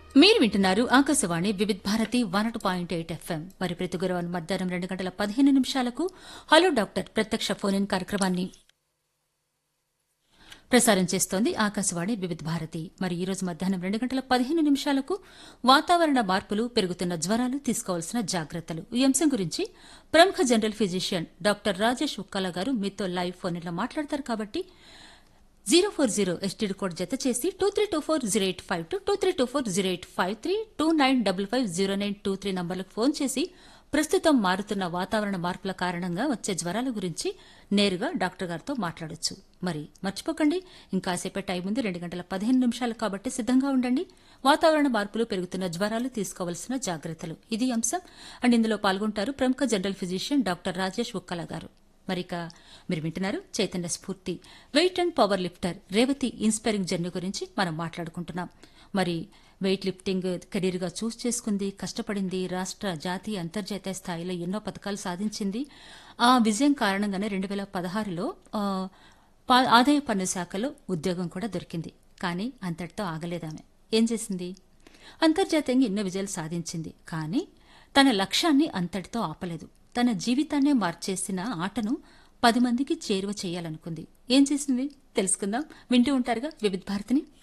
మీరు వింటున్నారు Akashvani Vividh Bharati one two point eight FM మరి ప్రతి గురువారం మధ్యాహ్నం రెండు గంటల పదిహేను నిమిషాలకు హలో డాక్టర్ ప్రత్యక్ష ఫోన్ ఇన్ కార్యక్రమాన్ని ప్రసారం చేస్తోంది ఆకాశవాణి వివిధ భారతి మరి ఈ రోజు మధ్యాహ్నం రెండు గంటల పదిహేను నిమిషాలకు వాతావరణ మార్పులు పెరుగుతున్న జ్వరాలు తీసుకోవాల్సిన జాగ్రత్తలు ఈ అంశం గురించి ప్రముఖ general physician doctor Rajesh Ukkala garu మీతో లైవ్ ఫోన్ లో మాట్లాడతారు కాబట్టి zero four zero STD code జత చేసి two three two four zero eight five two two three two four zero eight five three two nine double five zero nine two three నంబర్లకు phone చేసి ప్రస్తుతం మారుతున్న వాతావరణ మార్పుల కారణంగా వచ్చే జ్వరాల గురించి నేరుగా డాక్టర్ గారితో మాట్లాడొచ్చు మరి మర్చిపోకండి ఇంకాసేపే టైం ఉంది రెండు గంటల పదిహేను నిమిషాలు కాబట్టి సిద్ధంగా ఉండండి వాతావరణ మార్పులు పెరుగుతున్న జ్వరాలు తీసుకోవాల్సిన జాగ్రత్తలు ఇది అంశం అండ్ ఇందులో పాల్గొంటారు ప్రముఖ general physician doctor Rajesh Ukkala garu మరిక మీరు వింటున్నారు Chaitanya Spoorthi weight and power lifter Revathi inspiring journey గురించి మనం మాట్లాడుకుంటున్నాం మరి వెయిట్ లిఫ్టింగ్ కెరీర్గా చూస్ చేసుకుంది కష్టపడింది రాష్ట్ర జాతీయ అంతర్జాతీయ స్థాయిలో ఎన్నో పథకాలు సాధించింది ఆ విజయం కారణంగానే రెండు వేల పదహారులో ఆదాయ పన్ను శాఖలో ఉద్యోగం కూడా దొరికింది కానీ అంతటితో ఆగలేదామె ఏం చేసింది అంతర్జాతీయంగా ఎన్నో విజయాలు సాధించింది కానీ తన లక్ష్యాన్ని అంతటితో ఆపలేదు తన జీవితాన్నే మార్చేసిన ఆటను పది మందికి చేరువ చేయాలనుకుంది ఏం చేసింది తెలుసుకుందాం వింటూ ఉంటారుగా వివిధ భారతిని